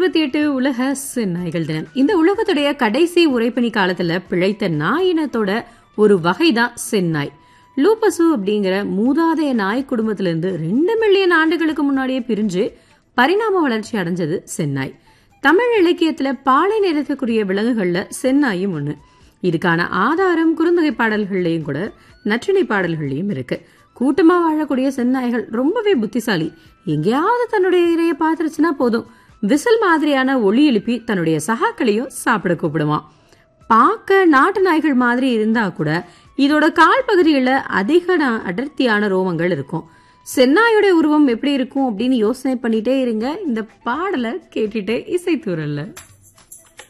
இருபத்தி எட்டு உலக செந்நாய்கள் தினம் இந்த உலகத்துடைய கடைசி உரைப்பணி காலத்துல பிழைத்த நாய் இனத்தோட ஒரு வகைதான் செந்நாய் லூபசு அப்படிங்கிற மூதாதைய நாய் குடும்பத்திலிருந்து ரெண்டு மில்லியன் ஆண்டுகளுக்கு முன்னாடியே பிரிஞ்சு பரிணாம வளர்ச்சி அடைஞ்சது செந்நாய் தமிழ் இலக்கியத்துல பாலை நிறத்துக்குரிய விலங்குகள்ல செந்நாயும் ஒண்ணு இதுக்கான ஆதாரம் குறுந்தொகை பாடல்கள்லயும் கூட நற்றிணை பாடல்கள்லயும் இருக்கு கூட்டமா வாழக்கூடிய செந்நாய்கள் ரொம்பவே புத்திசாலி எங்கேயாவது தன்னுடைய இரைய பார்த்துருச்சுன்னா போதும் விசில் மாதிரியான ஒளி எழுப்பி தன்னுடைய சகாக்களையும் சாப்பிட கூப்பிடுவான் பார்க்க நாட்டு நாய்கள் மாதிரி இருந்தா கூட இதோட கால் பகுதிகளில் அதிக நா- அடர்த்தியான ரோமங்கள் இருக்கும் செந்நாயோட உருவம் எப்படி இருக்கும் அப்படின்னு யோசனை பண்ணிட்டே இருங்க இந்த பாடலை கேட்டுட்டே இசைத்தூரல்ல